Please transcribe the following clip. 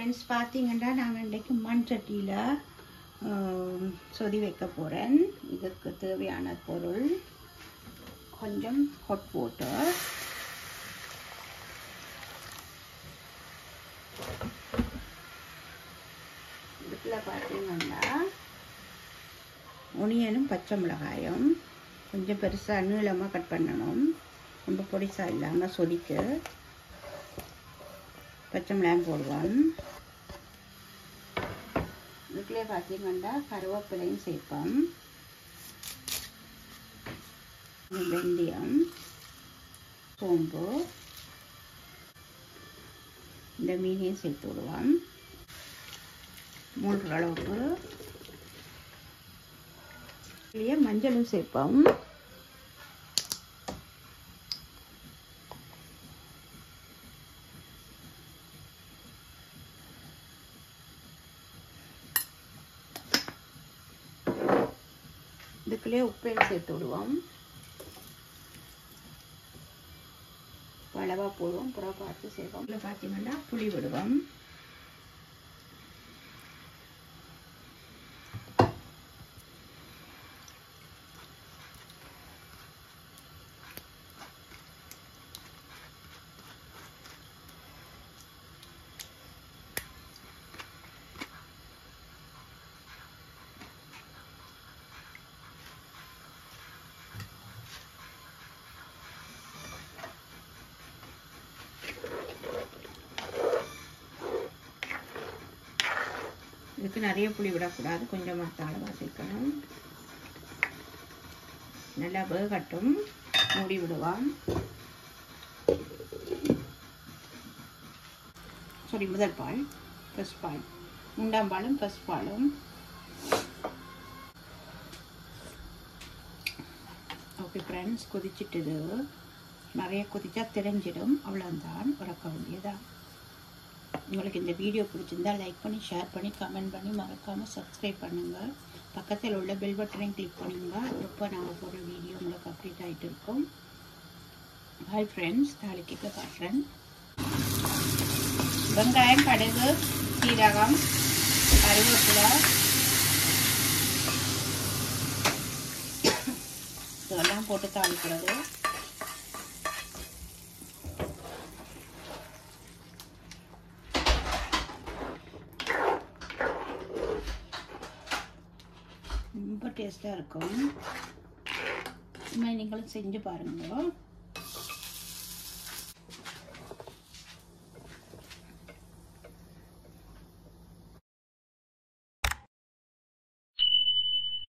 friends பார்த்தீங்கன்னா நாங்கள் இன்றைக்கு மண் சட்டியில் சொதி வைக்க போகிறேன் இதுக்கு தேவையான பொருள் கொஞ்சம் ஹாட் வாட்டர் இதில் பார்த்தீங்கன்னா ஒனியனும் பச்சை மிளகாயும் கொஞ்சம் பெருசாக நீளமாக கட் பண்ணணும் ரொம்ப பொடிசாக இல்லாமல் சொதிக்கு பச்சை மிளகாய் போடுவோம் இதுக்குள்ளே பார்த்தீங்கன்னா கருவேப்பிலையும் சேர்ப்போம் வெந்தயம் சோம்பு இந்த மீனையும் சேர்த்து விடுவோம் மூன்று அளவுக்கு இதுலேயே மஞ்சளும் சேர்ப்போம் இதுக்குள்ளே உப்பையும் சேர்த்து விடுவோம் அளவாக போடுவோம் புறா பார்த்து சேர்ப்போம் இதில் பார்த்தீங்கன்னா புளி விடுவோம் இதுக்கு நிறைய புளி விடக்கூடாது கொஞ்சமாக தாளவாக சேர்க்கணும் நல்லா வேகட்டும் மூடி விடுவான் சாரி முதல் பால் ஃபஸ்ட் பால் மூன்றாம் பாலும் ஃபஸ்ட் பாலும் ஓகே ஃப்ரெண்ட்ஸ் கொதிச்சிட்டுது நிறைய கொதிச்சா தெரிஞ்சிடும் அவ்வளோதான் உறக்க வேண்டியதான் உங்களுக்கு இந்த வீடியோ பிடிச்சிருந்தா லைக் பண்ணி ஷேர் பண்ணி கமெண்ட் பண்ணி மறக்காமல் சப்ஸ்கிரைப் பண்ணுங்கள் பக்கத்தில் உள்ள பெல் பட்டனையும் கிளிக் பண்ணுங்க எப்போ நாங்கள் போடுற வீடியோ உங்களுக்கு அப்டேட் ஆகிட்டு இருக்கும் ஹாய் ஃப்ரெண்ட்ஸ் நாளைக்கு காட்டுறேன் வெங்காயம் கடுகு சீரகம் கருவேப்பிலை இதெல்லாம் போட்டு தாளிக்கிறது ரொம்ப டேஸ்ட்டாக இருக்கும் இனிமேல் நீங்களும் செஞ்சு பாருங்க